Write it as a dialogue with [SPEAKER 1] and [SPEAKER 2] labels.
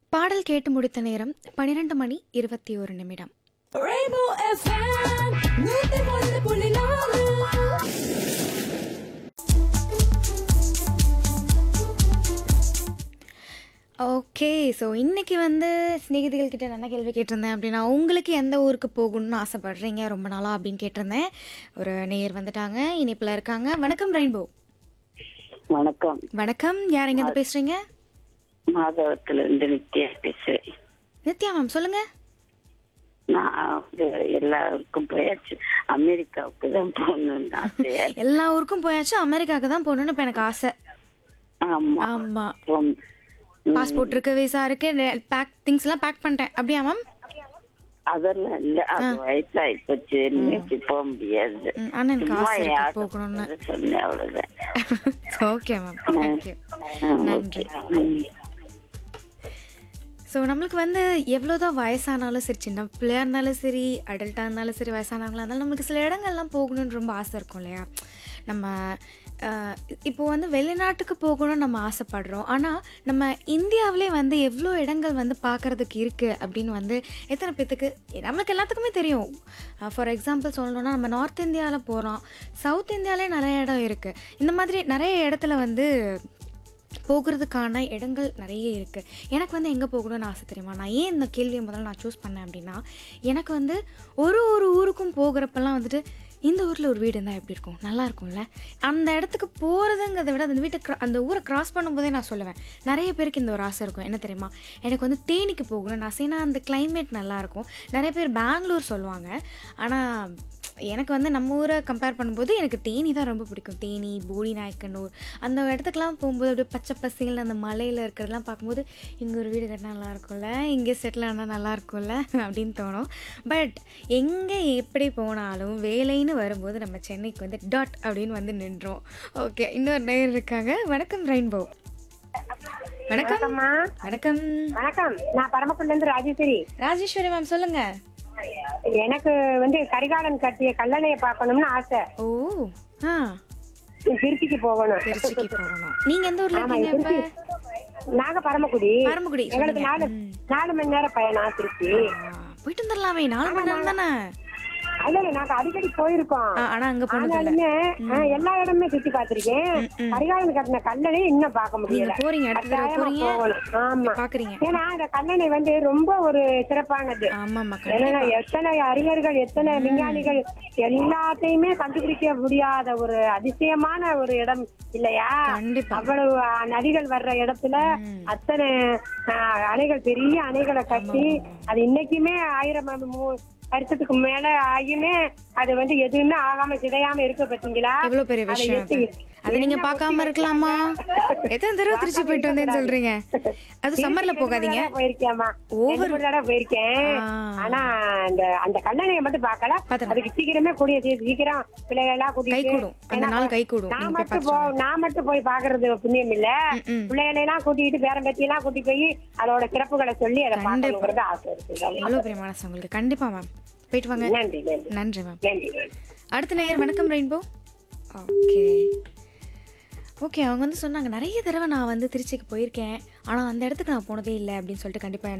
[SPEAKER 1] பாடல் கேட்டு முடித்த நேரம் பன்னிரண்டு மணி இருபத்தி ஒரு நிமிடம்
[SPEAKER 2] Rainbow FM, நூத்தி ஒன்று புள்ளி நாலு
[SPEAKER 1] ஓகே ஸோ இன்னைக்கு வந்து சிநேகிதிகள் கிட்ட நான் என்ன கேள்வி கேட்டிருந்தேன் அப்படின்னா உங்களுக்கு எந்த ஊருக்கு போகணும்னு ஆசைப்படுறீங்க ரொம்ப நாளா அப்படின்னு கேட்டிருந்தேன் ஒரு நேயர் வந்துட்டாங்க இனிப்பில் இருக்காங்க வணக்கம் ரெயின்போ
[SPEAKER 3] வணக்கம்
[SPEAKER 1] வணக்கம் யார் எங்கேருந்து பேசுறீங்க
[SPEAKER 3] மாதவத்துல இருந்து நித்யா பேசுறேன்
[SPEAKER 1] நித்யா மேம் சொல்லுங்க
[SPEAKER 3] நான் வந்து எல்லாருக்கும் போயாச்சு அமெரிக்காவுக்கு தான் போகணும்னு ஆசையா இருக்கு.
[SPEAKER 1] எல்லா ஊருக்கும் போயாச்சு அமெரிக்காவுக்கு தான் போகணும்னு இப்போ எனக்கு ஆசை
[SPEAKER 3] ஆமா
[SPEAKER 1] ஆமா
[SPEAKER 3] போம்.
[SPEAKER 1] பாஸ்போர்ட் இருக்கு விசா இருக்கு பேக் திங்ஸ் எல்லாம் பேக் பண்ணிட்டேன் அப்படியா மேம்
[SPEAKER 3] அதெல்லாம் இல்ல அது வயசாகி போச்சு இன்னைக்கு போக முடியாது
[SPEAKER 1] ம், ஆனா எனக்கு
[SPEAKER 3] சும்மா
[SPEAKER 1] ஆசை இருக்கு
[SPEAKER 3] என்
[SPEAKER 1] போகணும்னு
[SPEAKER 3] ஆசை சொன்னேன் அவ்வளவுதான்
[SPEAKER 1] ஓகே மேம் தேங்க்யூ
[SPEAKER 3] ஆ,
[SPEAKER 1] நன்றி
[SPEAKER 3] ஓகே. ம்.
[SPEAKER 1] ஸோ நம்மளுக்கு வந்து எவ்வளோதான் வயசானாலும் சரி சின்ன பிள்ளையா இருந்தாலும் சரி அடல்ட்டாக இருந்தாலும் சரி வயசானவங்களா இருந்தாலும் நம்மளுக்கு சில இடங்கள்லாம் போகணும்னு ரொம்ப ஆசை இருக்கும் இல்லையா நம்ம ஆஹ், இப்போ வந்து வெளிநாட்டுக்கு போகணும்னு நம்ம ஆசைப்படுறோம் ஆனால் நம்ம இந்தியாவிலே வந்து எவ்வளோ இடங்கள் வந்து பார்க்கறதுக்கு இருக்குது அப்படின்னு வந்து எத்தனை பேத்துக்கு நம்மளுக்கு எல்லாத்துக்குமே தெரியும் ஃபார் எக்ஸாம்பிள் சொல்லணும்னா நம்ம நார்த் இந்தியாவில் போகிறோம் சவுத் இந்தியாவிலே நிறைய இடம் இருக்குது இந்த மாதிரி நிறைய இடத்துல வந்து போகிறதுக்கான இடங்கள் நிறைய இருக்குது எனக்கு வந்து எங்கே போகணும்னு ஆசை தெரியுமா நான் ஏன் இந்த கேள்வியை முதல்ல நான் சூஸ் பண்ணேன் அப்படின்னா எனக்கு வந்து ஒரு ஒரு ஊருக்கும் போகிறப்பெல்லாம் வந்துட்டு இந்த ஊரில் ஒரு வீடு இருந்தால் எப்படி இருக்கும் நல்லா இருக்கும்ல அந்த இடத்துக்கு போகிறதுங்கிறத விட அந்த வீட்டை cro- அந்த ஊரை கிராஸ் பண்ணும்போதே நான் சொல்லுவேன் நிறைய பேருக்கு இந்த ஒரு ஆசை இருக்கும் என்ன தெரியுமா எனக்கு வந்து தேனிக்கு போகணும்னு ஆசை ஏன்னா அந்த climate நல்லா இருக்கும் நிறைய பேர் பெங்களூர் சொல்லுவாங்க ஆனால் எனக்கு வந்து நம்ம ஊரை கம்பேர் பண்ணும்போது எனக்கு தேனி தான் ரொம்ப பிடிக்கும் தேனி போடி நாயக்கனூர் அந்த இடத்துக்குலாம் போகும்போது அப்படியே பச்சை பசங்கள் அந்த மலையில் இருக்கிறதெல்லாம் பார்க்கும்போது இங்கே ஒரு வீடு கட்டினா நல்லா இருக்கும்ல இங்கே செட்டில் ஆனால் நல்லா இருக்கும்ல அப்படின்னு தோணும் பட் எங்கே எப்படி போனாலும் வேலைன்னு வரும்போது நம்ம சென்னைக்கு வந்து டாட் அப்படின்னு வந்து நின்றோம் ஓகே இன்னொரு நேர் இருக்காங்க வணக்கம் ரெயின்போ வணக்கம் வணக்கம்
[SPEAKER 4] வணக்கம் நான் பரமக்குடில இருந்து ராஜேஸ்வரி
[SPEAKER 1] ராஜேஸ்வரி மேம் சொல்லுங்க
[SPEAKER 4] எனக்கு வந்து கரிகாலன் கட்டிய கல்லணையை பார்க்கணும்னு ஆசை
[SPEAKER 1] ஓ ஆ
[SPEAKER 4] திருச்சிக்கு போகணும்
[SPEAKER 1] திருச்சிக்கு போகணும் நீங்க எந்த ஊர்ல
[SPEAKER 4] ஆமா
[SPEAKER 1] இருக்கீங்க இப்ப
[SPEAKER 4] திருச்சி நாங்க பரமக்குடி
[SPEAKER 1] பரமக்குடி
[SPEAKER 4] எங்களுக்கு
[SPEAKER 1] சொன்னீங்க.
[SPEAKER 4] நாலு
[SPEAKER 1] ம்.
[SPEAKER 4] நாலு மணி நேரம் பயணம் திருச்சி
[SPEAKER 1] ஆ, போயிட்டு வந்துடலாமே நாலு மணி நேரம் தானே
[SPEAKER 4] அதுல நாங்க அடிக்கடி போயிருக்கோம்
[SPEAKER 1] ஆ, ஆனா அங்க போனது இல்ல
[SPEAKER 4] ஆனாலுமே ஆ, எல்லா இடமே சுத்தி பார்த்திருக்கேன் கரிகாலன் கட்டின கல்லணை இன்னும் பார்க்க
[SPEAKER 1] நீங்க
[SPEAKER 4] முடியல
[SPEAKER 1] போறீங்க அடுத்த தடவை
[SPEAKER 4] கட்டாயமா
[SPEAKER 1] போறீங்க
[SPEAKER 4] போகணும். ஆமா
[SPEAKER 1] பாக்குறீங்க
[SPEAKER 4] ஏன்னா அந்த கல்லணை வந்து ரொம்ப ஒரு சிறப்பானது
[SPEAKER 1] ஆமாமா
[SPEAKER 4] ஏன்னா
[SPEAKER 1] கண்டிப்பா
[SPEAKER 4] எத்தனை அறிஞர்கள் எத்தனை விஞ்ஞானிகள் எல்லாத்தையுமே கண்டுபிடிக்க முடியாத ஒரு அதிசயமான ஒரு இடம் இல்லையா
[SPEAKER 1] கண்டிப்பா
[SPEAKER 4] அவ்வளவு அஹ், நதிகள் வர்ற இடத்துல அத்தனை அஹ், அணைகள் பெரிய அணைகளை கட்டி அது இன்னைக்குமே ஆயிரம் ஆண்டு மூ- வருஷத்துக்கு மேல ஆகியுமே அது வந்து எதுவுமே ஆகாம சிதையாம இருக்கு பாத்தீங்களா
[SPEAKER 1] எவ்வளவு பெரிய
[SPEAKER 4] அதை
[SPEAKER 1] விஷயம் அது
[SPEAKER 4] எத்தி-
[SPEAKER 1] அது நீங்க
[SPEAKER 4] என்ன
[SPEAKER 1] பார்க்காம இருக்கலாமா எத்தனை தடவை திருச்சி போயிட்டு வந்தேன்னு சொல்றீங்க அது சம்மர்ல
[SPEAKER 4] ரெண்டு
[SPEAKER 1] போகாதீங்க
[SPEAKER 4] தடவை போயிருக்கேம்மா
[SPEAKER 1] Over.
[SPEAKER 4] ரெண்டு மூணு தடவை போயிருக்கேன்
[SPEAKER 1] ஆ.
[SPEAKER 4] ஆனா அந்த அந்த கல்லணையை மட்டும் பார்க்கல
[SPEAKER 1] பாத்துறேன்.
[SPEAKER 4] அதுக்கு சீக்கிரமே கூடிய சீ- சீக்கிரம் பிள்ளைகள் எல்லாம்
[SPEAKER 1] கை
[SPEAKER 4] கூட்டிட்டு
[SPEAKER 1] கூடும் அந்த
[SPEAKER 4] ஏன்னா,
[SPEAKER 1] நாள் கை கூடும்
[SPEAKER 4] நான்
[SPEAKER 1] நீங்க போய்
[SPEAKER 4] மட்டும்
[SPEAKER 1] பார்த்துட்டு
[SPEAKER 4] போ நான் மட்டும் போய் பாக்குறது புண்ணியம் இல்ல
[SPEAKER 1] ம்.
[SPEAKER 4] பிள்ளைகளை எல்லாம் கூட்டிட்டு பேரம் பேத்தி எல்லாம் கூட்டி போய் அதோட சிறப்புகளை சொல்லி அதை
[SPEAKER 1] கண்டிப்பா.
[SPEAKER 4] பார்க்கணுங்கிறது ஆசை இருக்கு
[SPEAKER 1] எவ்வளவு பெரிய மனசு உங்களுக்கு கண்டிப்பா மேம் போயிட்டு வாங்க
[SPEAKER 4] நன்றி நன்றி
[SPEAKER 1] நன்றி மேம்
[SPEAKER 4] நன்றி நன்றி
[SPEAKER 1] அடுத்த நேயர் வணக்கம் ரெயின்போ ஓகே ஓகே அவங்க வந்து சொன்னாங்க நிறைய தடவை நான் வந்து திருச்சிக்கு போயிருக்கேன் ஆனால் அந்த இடத்துக்கு நான் போனதே இல்லை அப்படின்னு சொல்லிட்டு கண்டிப்பாக